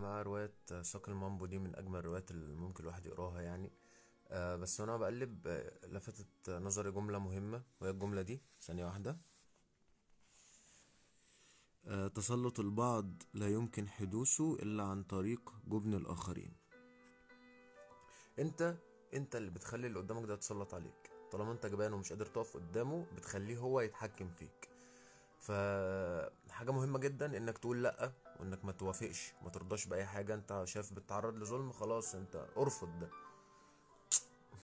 جماعة رواية ساق المامبو دي من أجمل الروايات اللي ممكن الواحد يقراها يعني آه، بس وأنا بقلب آه، لفتت نظري جملة مهمة وهي الجملة دي ثانية واحدة آه، تسلط البعض لا يمكن حدوثه إلا عن طريق جبن الآخرين انت انت اللي بتخلي اللي قدامك ده يتسلط عليك طالما انت جبان ومش قادر تقف قدامه بتخليه هو يتحكم فيك فحاجة مهمة جدا انك تقول لأ وانك ما توافقش ما ترضاش بأي حاجة انت شايف بتتعرض لظلم خلاص انت ارفض ده